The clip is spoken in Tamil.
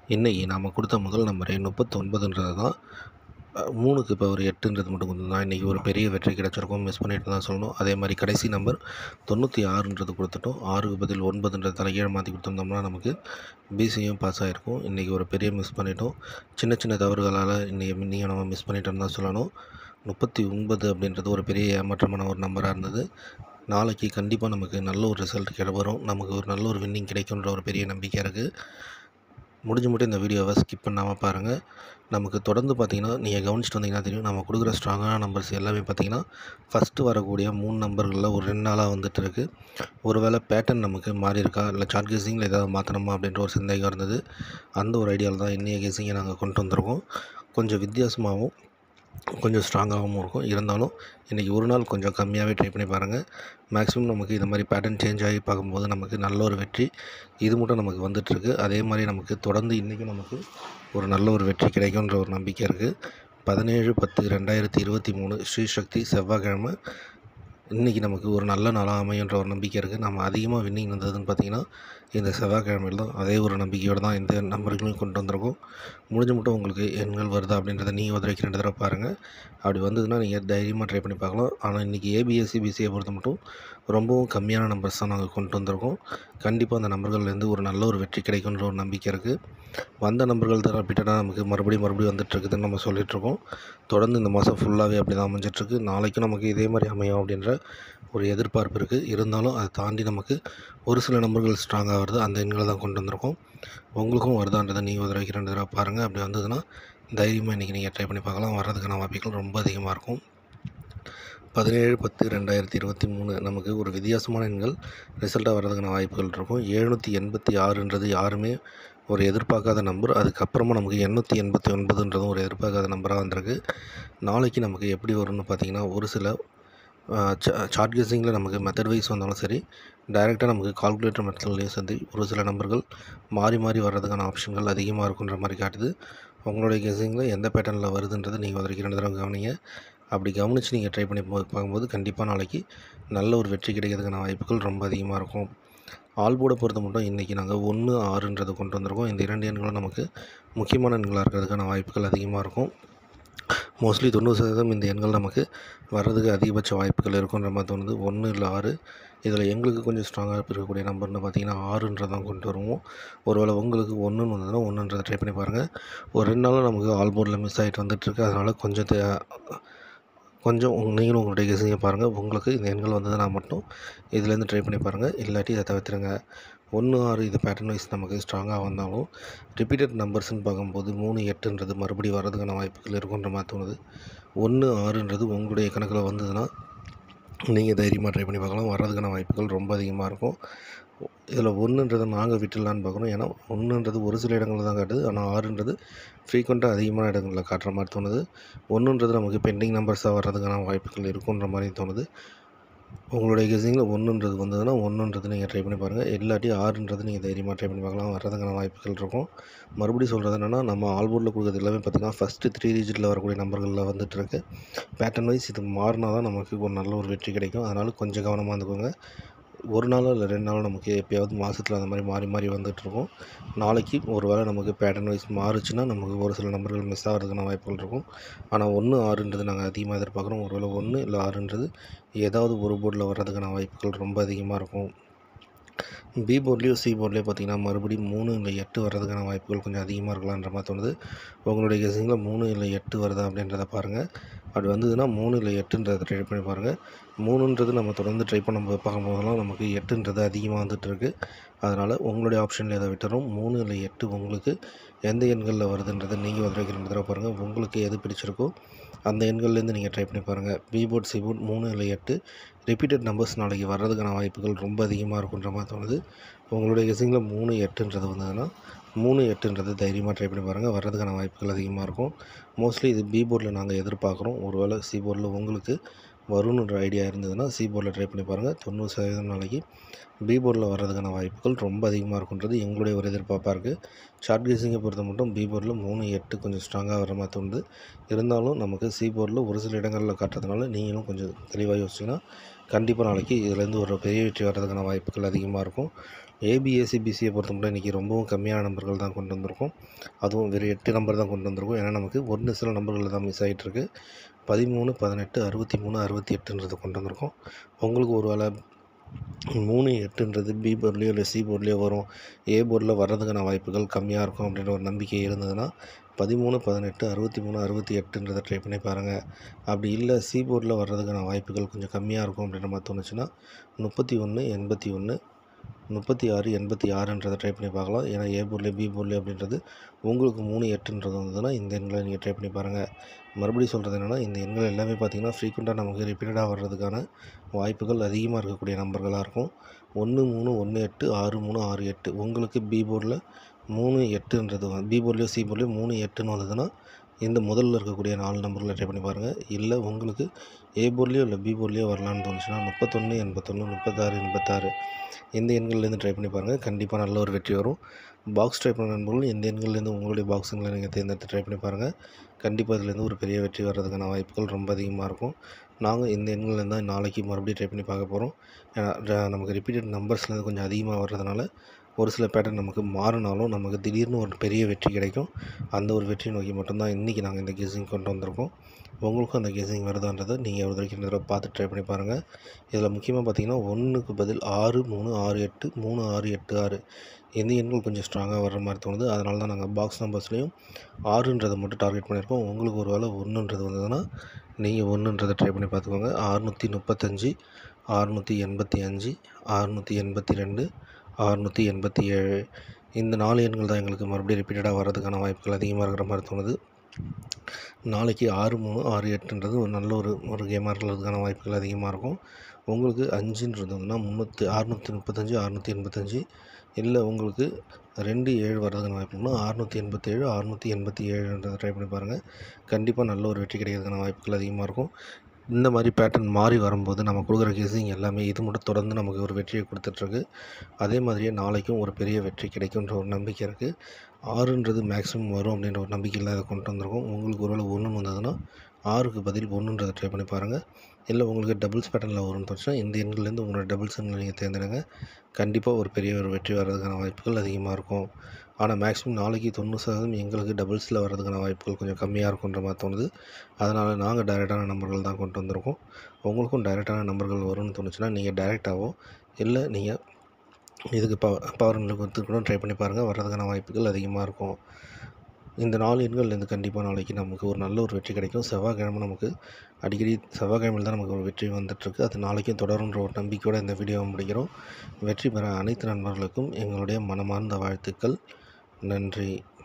இன்றைக்கி நாம் கொடுத்த முதல் நம்பரே முப்பத்தொன்பதுன்றது தான் மூணுக்கு இப்போ ஒரு எட்டுன்றது மட்டும் கொஞ்சம் தான் இன்றைக்கி ஒரு பெரிய வெற்றி கிடச்சிருக்கும் மிஸ் பண்ணிட்டு தான் சொல்லணும் அதே மாதிரி கடைசி நம்பர் தொண்ணூற்றி ஆறுன்றது கொடுத்துட்டோம் ஆறுக்கு பதில் ஒன்பதுன்றது தலைகீழ மாற்றி கொடுத்துருந்தோம்னா நமக்கு பிசியும் பாஸ் ஆகிருக்கும் இன்றைக்கி ஒரு பெரிய மிஸ் பண்ணிட்டோம் சின்ன சின்ன தவறுகளால் இன்றைக்கி நீங்கள் நம்ம மிஸ் பண்ணிட்டோம்னு தான் சொல்லணும் முப்பத்தி ஒன்பது அப்படின்றது ஒரு பெரிய ஏமாற்றமான ஒரு நம்பராக இருந்தது நாளைக்கு கண்டிப்பாக நமக்கு நல்ல ஒரு ரிசல்ட் கிட வரும் நமக்கு ஒரு நல்ல ஒரு வின்னிங் கிடைக்குன்ற ஒரு பெரிய நம்பிக்கை இருக்குது முடிஞ்ச மட்டும் இந்த வீடியோவை ஸ்கிப் பண்ணாமல் பாருங்கள் நமக்கு தொடர்ந்து பார்த்தீங்கன்னா நீங்கள் கவனிச்சிட்டு வந்தீங்கன்னா தெரியும் நம்ம கொடுக்குற ஸ்ட்ராங்கான நம்பர்ஸ் எல்லாமே பார்த்தீங்கன்னா ஃபஸ்ட்டு வரக்கூடிய மூணு நம்பர்களில் ஒரு ரெண்டு நாளாக வந்துட்டு இருக்கு ஒருவேளை பேட்டர்ன் நமக்கு மாறி இருக்கா இல்லை சார்ட் கேசிங்கில் ஏதாவது மாற்றணுமா அப்படின்ற ஒரு சந்தேகம் இருந்தது அந்த ஒரு ஐடியாவில் தான் இன்றைய கேசிங்கை நாங்கள் கொண்டு வந்திருக்கோம் கொஞ்சம் வித்தியாசமாகவும் கொஞ்சம் ஸ்ட்ராங்காகவும் இருக்கும் இருந்தாலும் இன்றைக்கி ஒரு நாள் கொஞ்சம் கம்மியாகவே ட்ரை பண்ணி பாருங்கள் மேக்ஸிமம் நமக்கு இந்த மாதிரி பேட்டர்ன் சேஞ்ச் ஆகி பார்க்கும்போது நமக்கு நல்ல ஒரு வெற்றி இது மட்டும் நமக்கு வந்துட்டுருக்கு அதே மாதிரி நமக்கு தொடர்ந்து இன்றைக்கும் நமக்கு ஒரு நல்ல ஒரு வெற்றி கிடைக்குன்ற ஒரு நம்பிக்கை இருக்குது பதினேழு பத்து ரெண்டாயிரத்தி இருபத்தி மூணு ஸ்ரீசக்தி செவ்வாய்க்கிழமை இன்றைக்கி நமக்கு ஒரு நல்ல நாளாக அமையுன்ற ஒரு நம்பிக்கை இருக்குது நம்ம அதிகமாக வின்னிங் வந்ததுன்னு பார்த்தீங்கன்னா இந்த செவ்வாய்க்கிழமையில் தான் அதே ஒரு நம்பிக்கையோடு தான் இந்த நம்பர்களையும் கொண்டு வந்திருக்கோம் முடிஞ்ச மட்டும் உங்களுக்கு எண்கள் வருதா அப்படின்றத நீங்கள் ஒரு ரெண்டு தடவை பாருங்கள் அப்படி வந்ததுன்னா நீங்கள் தைரியமாக ட்ரை பண்ணி பார்க்கலாம் ஆனால் இன்றைக்கி ஏபிஎஸ்சி பிசியை பொறுத்த மட்டும் ரொம்பவும் கம்மியான நம்பர்ஸ் தான் நாங்கள் கொண்டு வந்திருக்கோம் கண்டிப்பாக அந்த நம்பர்கள்லேருந்து ஒரு நல்ல ஒரு வெற்றி கிடைக்குன்ற ஒரு நம்பிக்கை இருக்குது வந்த நம்பர்கள் தான் ரிப்பீட்டடாக நமக்கு மறுபடியும் மறுபடியும் வந்துட்டுருக்குதுன்னு நம்ம சொல்லிகிட்ருக்கோம் தொடர்ந்து இந்த மாதம் ஃபுல்லாகவே அப்படி தான் அமைஞ்சிட்ருக்கு நாளைக்கும் நமக்கு இதே மாதிரி அமையும் அப்படின்ற ஒரு எதிர்பார்ப்பு இருக்குது இருந்தாலும் அதை தாண்டி நமக்கு ஒரு சில நம்பர்கள் ஸ்ட்ராங்காக வருது அந்த எண்களை தான் கொண்டு வந்திருக்கோம் உங்களுக்கும் வருதான்றதை நீங்கள் ஒரு தடவைக்கு ரெண்டு தடவை பாருங்கள் அப்படி வந்ததுன்னா தைரியமாக இன்றைக்கி நீங்கள் ட்ரை பண்ணி பார்க்கலாம் வர்றதுக்கான வாய்ப்புகள் ரொம்ப அதிகமாக இருக்கும் பதினேழு பத்து ரெண்டாயிரத்தி இருபத்தி மூணு நமக்கு ஒரு வித்தியாசமான எண்கள் ரிசல்ட்டாக வர்றதுக்கான வாய்ப்புகள் இருக்கும் எழுநூற்றி எண்பத்தி ஆறுன்றது யாருமே ஒரு எதிர்பார்க்காத நம்பர் அதுக்கப்புறமா நமக்கு எண்ணூற்றி எண்பத்தி ஒன்பதுன்றதும் ஒரு எதிர்பார்க்காத நம்பராக வந்திருக்கு நாளைக்கு நமக்கு எப்படி வரும்னு பார்த்தீங்கன்னா ஒரு சில சார்ட் கேசிங்கில் நமக்கு மெத்தட் வைஸ் வந்தாலும் சரி டைரெக்டாக நமக்கு கால்குலேட்டர் மெத்தட்லேயும் சரி ஒரு சில நம்பர்கள் மாறி மாறி வர்றதுக்கான ஆப்ஷன்கள் அதிகமாக இருக்குன்ற மாதிரி காட்டுது உங்களுடைய கெஸிங்கில் எந்த பேட்டர்னில் வருதுன்றது நீங்கள் வரைக்கும் ரெண்டு தடவை கவனிங்க அப்படி கவனித்து நீங்கள் ட்ரை பண்ணி போ பார்க்கும்போது கண்டிப்பாக நாளைக்கு நல்ல ஒரு வெற்றி கிடைக்கிறதுக்கான வாய்ப்புகள் ரொம்ப அதிகமாக இருக்கும் ஆல் போர்டை பொறுத்த மட்டும் இன்றைக்கி நாங்கள் ஒன்று ஆறுன்றதை கொண்டு வந்திருக்கோம் இந்த இரண்டு எண்களும் நமக்கு முக்கியமான எண்களாக இருக்கிறதுக்கான வாய்ப்புகள் அதிகமாக இருக்கும் மோஸ்ட்லி தொண்ணூறு சதவீதம் இந்த எண்கள் நமக்கு வர்றதுக்கு அதிகபட்ச வாய்ப்புகள் இருக்குன்ற மாதிரி தோணுது ஒன்று இல்லை ஆறு இதில் எங்களுக்கு கொஞ்சம் ஸ்ட்ராங்காக இருக்கக்கூடிய நம்பர்னு பார்த்தீங்கன்னா ஆறுன்றதான் கொண்டு வருவோம் ஒருவேளை உங்களுக்கு ஒன்றுன்னு வந்ததுன்னா ஒன்றுன்றதை ட்ரை பண்ணி பாருங்கள் ஒரு ரெண்டு நாளும் நமக்கு ஆல் போர்டில் மிஸ் ஆகிட்டு வந்துட்டுருக்கு அதனால் கொஞ்சம் கொஞ்சம் நீங்களும் உங்களுடைய கெஸிங்கை பாருங்கள் உங்களுக்கு இந்த எண்கள் வந்ததுன்னா மட்டும் இதுலேருந்து ட்ரை பண்ணி பாருங்கள் இல்லாட்டி இதை தவிர்த்துருங்க ஒன்று ஆறு இது பேட்டர்ன் வைஸ் நமக்கு ஸ்ட்ராங்காக வந்தாலும் ரிப்பீட்டட் நம்பர்ஸ்னு பார்க்கும்போது மூணு எட்டுன்றது மறுபடியும் வர்றதுக்கான வாய்ப்புகள் இருக்குன்ற மாதிரி தோணுது ஒன்று ஆறுன்றது உங்களுடைய கணக்கில் வந்ததுன்னா நீங்கள் தைரியமாக ட்ரை பண்ணி பார்க்கலாம் வர்றதுக்கான வாய்ப்புகள் ரொம்ப அதிகமாக இருக்கும் இதில் ஒன்றுன்றதை நாங்கள் விட்டுடலான்னு பார்க்குறோம் ஏன்னா ஒன்றுன்றது ஒரு சில இடங்களில் தான் காட்டுது ஆனால் ஆறுன்றது ஃப்ரீக்வெண்ட்டாக அதிகமான இடங்களில் காட்டுற மாதிரி தோணுது ஒன்றுன்றது நமக்கு பெண்டிங் நம்பர்ஸாக வர்றதுக்கான வாய்ப்புகள் இருக்குன்ற மாதிரி தோணுது உங்களுடைய கெஸிங்கில் ஒன்றுன்றது வந்ததுன்னா ஒன்றுன்றது நீங்கள் ட்ரை பண்ணி பாருங்கள் இல்லாட்டி ஆறுன்றது நீங்கள் தைரியமாக ட்ரை பண்ணி பார்க்கலாம் வர்றதுக்கான வாய்ப்புகள் இருக்கும் மறுபடியும் சொல்கிறது என்னென்னா நம்ம ஆல்போர்டில் கொடுக்குறது எல்லாமே பார்த்திங்கன்னா ஃபஸ்ட்டு த்ரீ டிஜிட்டில் வரக்கூடிய நம்பர்களில் வந்துட்டு இருக்கு பேட்டர்ன் வைஸ் இது மாறினா தான் நமக்கு ஒரு நல்ல ஒரு வெற்றி கிடைக்கும் அதனால் கொஞ்சம் கவனமாக இருந்துக்கோங்க ஒரு நாளோ இல்லை ரெண்டு நாளோ நமக்கு எப்போயாவது மாதத்தில் அந்த மாதிரி மாறி மாறி வந்துட்டுருக்கும் நாளைக்கு ஒரு வேளை நமக்கு பேட்டர்ன் வைஸ் மாறுச்சுன்னா நமக்கு ஒரு சில நம்பர்கள் மிஸ் ஆகிறதுக்கான வாய்ப்புகள் இருக்கும் ஆனால் ஒன்று ஆறுன்றது நாங்கள் அதிகமாக எதிர்பார்க்குறோம் ஒரு வேளை ஒன்று இல்லை ஆறுன்றது ஏதாவது ஒரு போர்டில் வர்றதுக்கான வாய்ப்புகள் ரொம்ப அதிகமாக இருக்கும் பி போர்ட்லேயும் சி போர்ட்லேயும் பார்த்தீங்கன்னா மறுபடியும் மூணு இல்லை எட்டு வர்றதுக்கான வாய்ப்புகள் கொஞ்சம் அதிகமாக இருக்கலான்ற மாதிரி தோணுது உங்களுடைய கெஸிங்கில் மூணு இல்லை எட்டு வருதா அப்படின்றத பாருங்கள் அப்படி வந்ததுன்னா மூணு இல்லை எட்டுன்றதை ட்ரை பண்ணி பாருங்கள் மூணுன்றது நம்ம தொடர்ந்து ட்ரை பண்ணும்போது பார்க்கும்போதெல்லாம் நமக்கு எட்டுன்றது அதிகமாக வந்துட்டு இருக்குது அதனால் உங்களுடைய ஆப்ஷனில் எதை விட்டுறோம் மூணு இல்லை எட்டு உங்களுக்கு எந்த எண்களில் வருதுன்றதை நீங்கள் ஒரு தடவை ரெண்டு தடவை பாருங்கள் உங்களுக்கு எது பிடிச்சிருக்கோ அந்த எண்கள்லேருந்து நீங்கள் ட்ரை பண்ணி பாருங்கள் பி போர்ட் சி போர்ட் மூணு இல்லை எட்டு ரிப்பீட்டட் நம்பர்ஸ் நாளைக்கு வர்றதுக்கான வாய்ப்புகள் ரொம்ப அதிகமாக இருக்குன்ற மாதிரி தோணுது உங்களுடைய கெஸிங்கில் மூணு எட்டுன்றது வந்ததுன்னா மூணு எட்டுன்றது தைரியமாக ட்ரை பண்ணி பாருங்கள் வர்றதுக்கான வாய்ப்புகள் அதிகமாக இருக்கும் மோஸ்ட்லி இது பி போர்டில் நாங்கள் எதிர்பார்க்குறோம் ஒருவேளை சி போர்டில் உங்களுக்கு வரும்ன்ற ஐடியா இருந்ததுன்னா சி போர்டில் ட்ரை பண்ணி பாருங்கள் தொண்ணூறு சதவீதம் நாளைக்கு பி போர்டில் வர்றதுக்கான வாய்ப்புகள் ரொம்ப அதிகமாக இருக்குன்றது எங்களுடைய ஒரு எதிர்பார்ப்பாக இருக்குது ஷார்ட் கேசிங்கை பொறுத்த மட்டும் பி போர்டில் மூணு எட்டு கொஞ்சம் ஸ்ட்ராங்காக வர மாதிரி தோணுது இருந்தாலும் நமக்கு சி போர்டில் ஒரு சில இடங்களில் காட்டுறதுனால நீங்களும் கொஞ்சம் தெளிவாக யோசிச்சிங்கன்னா கண்டிப்பாக நாளைக்கு இதுலேருந்து ஒரு பெரிய வெற்றி வர்றதுக்கான வாய்ப்புகள் அதிகமாக இருக்கும் ஏபிஎஸ்சிபிசியை பொறுத்த மட்டும் இன்றைக்கி ரொம்பவும் கம்மியான நம்பர்கள் தான் கொண்டு வந்திருக்கோம் அதுவும் வெறும் எட்டு நம்பர் தான் கொண்டு வந்திருக்கோம் ஏன்னா நமக்கு ஒரு சில நம்பர்கள் தான் மிஸ் ஆகிட்டுருக்கு பதிமூணு பதினெட்டு அறுபத்தி மூணு அறுபத்தி எட்டுன்றது கொண்டு வந்திருக்கோம் உங்களுக்கு ஒரு வேளை மூணு எட்டுன்றது பி போர்ட்லேயோ இல்லை சி போர்ட்லேயோ வரும் ஏ போர்டில் வர்றதுக்கான வாய்ப்புகள் கம்மியாக இருக்கும் அப்படின்ற ஒரு நம்பிக்கை இருந்ததுன்னா பதிமூணு பதினெட்டு அறுபத்தி மூணு அறுபத்தி எட்டுன்றதை ட்ரை பண்ணி பாருங்கள் அப்படி இல்லை சி போர்டில் வர்றதுக்கான வாய்ப்புகள் கொஞ்சம் கம்மியாக இருக்கும் அப்படின்ற மாதிரி தோணுச்சுன்னா முப்பத்தி ஒன்று எண்பத்தி ஒன்று முப்பத்தி ஆறு எண்பத்தி ஆறுன்றதை ட்ரை பண்ணி பார்க்கலாம் ஏன்னா ஏ போர்டில் பி போர்டில் அப்படின்றது உங்களுக்கு மூணு எட்டுன்றது வந்ததுன்னா இந்த எண்களை நீங்கள் ட்ரை பண்ணி பாருங்கள் மறுபடியும் சொல்கிறது என்னென்னா இந்த எண்கள் எல்லாமே பார்த்திங்கன்னா ஃப்ரீக்வெண்ட்டாக நமக்கு ரிப்பீட்டடாக வர்றதுக்கான வாய்ப்புகள் அதிகமாக இருக்கக்கூடிய நம்பர்களாக இருக்கும் ஒன்று மூணு ஒன்று எட்டு ஆறு மூணு ஆறு எட்டு உங்களுக்கு பி போர்டில் மூணு எட்டுன்றது பி போர்ட்லேயோ சி போர்ட்லேயோ மூணு எட்டுன்னு வந்ததுன்னா இந்த முதல்ல இருக்கக்கூடிய நாலு நம்பர்களை ட்ரை பண்ணி பாருங்கள் இல்லை உங்களுக்கு ஏ போர்ட்லேயோ இல்லை பி போர்ட்லேயோ வரலான்னு தோணுச்சுன்னா முப்பத்தொன்று எண்பத்தொன்று முப்பத்தாறு எண்பத்தாறு இந்த எண்கள்லேருந்து ட்ரை பண்ணி பாருங்கள் கண்டிப்பாக நல்ல ஒரு வெற்றி வரும் பாக்ஸ் ட்ரை பண்ண நண்பர்கள் இந்த எண்கள்லேருந்து உங்களுடைய பாக்ஸுங்களை நீங்கள் தேர்ந்தெடுத்து ட்ரை பண்ணி பாருங்கள் கண்டிப்பாக இதுலேருந்து ஒரு பெரிய வெற்றி வர்றதுக்கான வாய்ப்புகள் ரொம்ப அதிகமாக இருக்கும் நாங்கள் இந்த எண்கள்லேருந்து தான் நாளைக்கு மறுபடியும் ட்ரை பண்ணி பார்க்க போகிறோம் ஏன்னா நமக்கு ரிப்பீட்டட் நம்பர்ஸ்லேருந்து கொஞ்சம் அதிகமாக வர்றதுனால ஒரு சில பேட்டர்ன் நமக்கு மாறினாலும் நமக்கு திடீர்னு ஒரு பெரிய வெற்றி கிடைக்கும் அந்த ஒரு வெற்றி நோக்கி மட்டும்தான் இன்றைக்கி நாங்கள் இந்த கெஸிங் கொண்டு வந்திருக்கோம் உங்களுக்கும் அந்த கெஸிங் வருதான்றதை நீங்கள் ஒரு வரைக்கும் இந்த தடவை பார்த்து ட்ரை பண்ணி பாருங்கள் இதில் முக்கியமாக பார்த்தீங்கன்னா ஒன்றுக்கு பதில் ஆறு மூணு ஆறு எட்டு மூணு ஆறு எட்டு ஆறு எந்த எண்கள் கொஞ்சம் ஸ்ட்ராங்காக வர்ற மாதிரி தோணுது அதனால தான் நாங்கள் பாக்ஸ் நம்பர்ஸ்லேயும் ஆறுன்றதை மட்டும் டார்கெட் பண்ணியிருக்கோம் உங்களுக்கு ஒரு வேளை ஒன்றுன்றது வந்ததுன்னா நீங்கள் ஒன்றுன்றதை ட்ரை பண்ணி பார்த்துக்கோங்க அறுநூற்றி முப்பத்தஞ்சு அறுநூற்றி எண்பத்தி அஞ்சு அறுநூற்றி எண்பத்தி ரெண்டு அறுநூற்றி எண்பத்தி ஏழு இந்த நாலு எண்கள் தான் எங்களுக்கு மறுபடியும் ரிப்பீட்டடாக வர்றதுக்கான வாய்ப்புகள் அதிகமாக இருக்கிற மாதிரி தோணுது நாளைக்கு ஆறு மூணு ஆறு எட்டுன்றது ஒரு நல்ல ஒரு ஒரு கேமாக இருக்கிறதுக்கான வாய்ப்புகள் அதிகமாக இருக்கும் உங்களுக்கு அஞ்சுன்றது வந்துன்னா முந்நூற்றி அறுநூற்றி முப்பத்தஞ்சு அறுநூற்றி எண்பத்தஞ்சு இல்லை உங்களுக்கு ரெண்டு ஏழு வர்றதுக்கான வாய்ப்புனா அறுநூற்றி எண்பத்தேழு அறுநூற்றி எண்பத்தி ஏழுன்றதை ட்ரை பண்ணி பாருங்கள் கண்டிப்பாக நல்ல ஒரு வெற்றி கிடைக்கிறதுக்கான வாய்ப்புகள் அதிகமாக இருக்கும் இந்த மாதிரி பேட்டர்ன் மாறி வரும்போது நம்ம கொடுக்குற கெஸிங் எல்லாமே இது மட்டும் தொடர்ந்து நமக்கு ஒரு வெற்றியை கொடுத்துட்ருக்கு அதே மாதிரியே நாளைக்கும் ஒரு பெரிய வெற்றி கிடைக்குன்ற ஒரு நம்பிக்கை இருக்குது ஆறுன்றது மேக்ஸிமம் வரும் அப்படின்ற ஒரு நம்பிக்கையில் அதை கொண்டு வந்திருக்கோம் உங்களுக்கு ஒருவேளை ஒன்றுன்னு வந்ததுன்னா ஆறுக்கு பதில் ஒன்றுன்றதை ட்ரை பண்ணி பாருங்கள் இல்லை உங்களுக்கு டபுள்ஸ் பேட்டர்னில் வரும்னு தோணுச்சுன்னா இந்த எண்கள்லேருந்து உங்களோட டபுள்ஸ் எண்களை நீங்கள் தேர்ந்தெடுங்க கண்டிப்பாக ஒரு பெரிய ஒரு வெற்றி வர்றதுக்கான வாய்ப்புகள் அதிகமாக இருக்கும் ஆனால் மேக்ஸிமம் நாளைக்கு தொண்ணூறு சதவீதம் எங்களுக்கு டபுள்ஸில் வர்றதுக்கான வாய்ப்புகள் கொஞ்சம் கம்மியாக இருக்குன்ற மாதிரி தோணுது அதனால் நாங்கள் டைரெக்டான நம்பர்கள் தான் கொண்டு வந்திருக்கோம் உங்களுக்கும் டைரெக்டான நம்பர்கள் வரும்னு தோணுச்சுன்னா நீங்கள் டைரெக்டாகவோ இல்லை நீங்கள் இதுக்கு ப பவர் வந்து கூட ட்ரை பண்ணி பாருங்கள் வர்றதுக்கான வாய்ப்புகள் அதிகமாக இருக்கும் இந்த நாலு எண்கள்லேருந்து கண்டிப்பாக நாளைக்கு நமக்கு ஒரு நல்ல ஒரு வெற்றி கிடைக்கும் செவ்வாய்க்கிழமை நமக்கு அடிக்கடி செவ்வாய்க்கிழமையில் தான் நமக்கு ஒரு வெற்றி வந்துட்டுருக்கு அது நாளைக்கும் தொடருன்ற ஒரு நம்பிக்கையோடு இந்த வீடியோவை முடிக்கிறோம் வெற்றி பெற அனைத்து நண்பர்களுக்கும் எங்களுடைய மனமார்ந்த வாழ்த்துக்கள் நன்றி